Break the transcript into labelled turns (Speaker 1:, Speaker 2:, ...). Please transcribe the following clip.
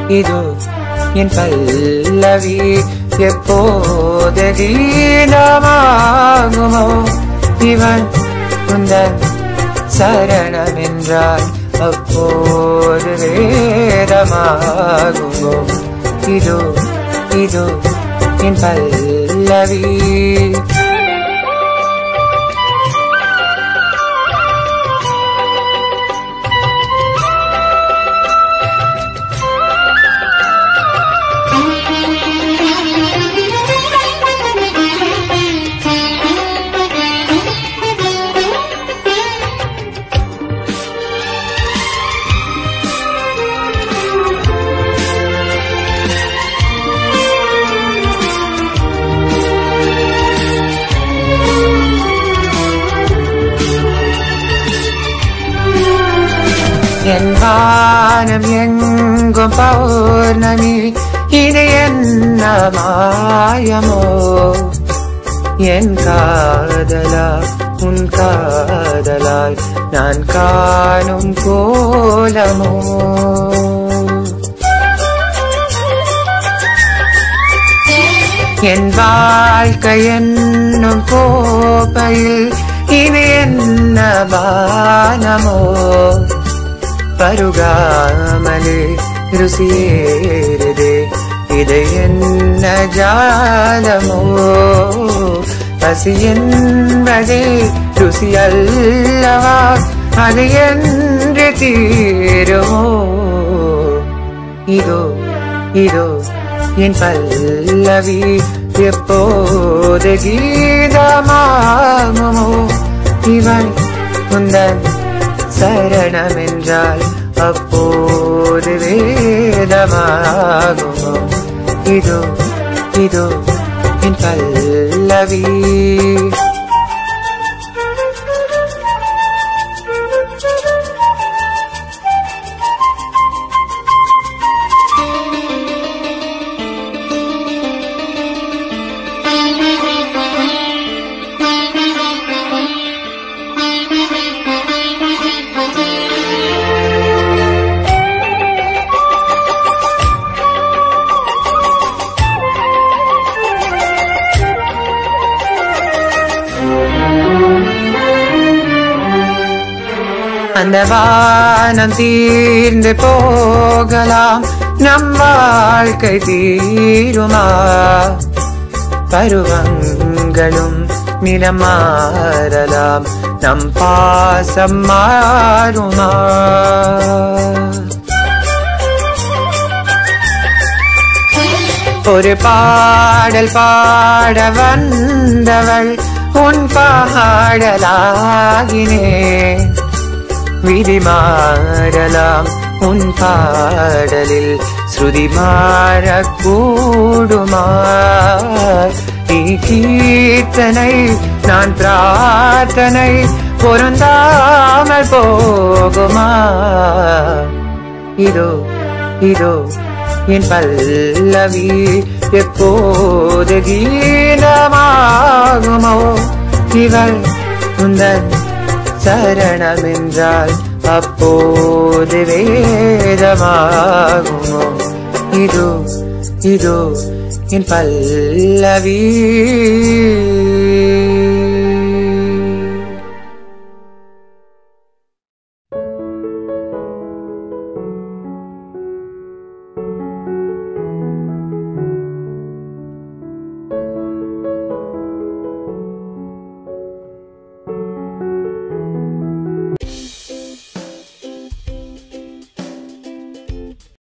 Speaker 1: இதோ என் பல்லவி எப்போது கீதமாகுமோ இவன் குந்தன் சரணம் என்றால் அப்போது வேதமாகுமோ இதோ இதோ என் பல்லவி என் வானம் எங்கும் பௌர்ணமி இது என்ன மாயமோ என் காதலா உன் காதலாய் நான் காணும் கோலமோ என் வாழ்க்கை என்னும் கோப்பையில் இது என்ன பானமோ பருகாமலே ருசியேறுதே இது என்ன ஜாலமோ பசி என்பதே ருசி அல்லவா அது என்று தீருமோ இதோ இதோ என் பல்லவி எப்போது கீதமாகுமோ இவன் குந்தன் சரணம் என்றால் அப்போது வேதமாகுமோ இதோ இதோ என் பல்லவி அந்த வானம் தீர்ந்து போகலாம் நம் வாழ்க்கை தீருமா பருவங்களும் நிறம் மாறலாம் நம் பாசம் மாறுமா ஒரு பாடல் பாட வந்தவள் உன் பாடலாகினேன் விதி மாறலாம் உன் பாடலில் ஸ்ருதி மாறக்கூடுமா நீ கீர்த்தனை நான் பிரார்த்தனை பொருந்தாமல் போகுமா இதோ இதோ என் பல்லவி எப்போது கீதமாகுமோ இவள் உந்தன் சரணம் என்றால் அப்போது வேதமாகுமோ இதோ இதோ என் பல்லவி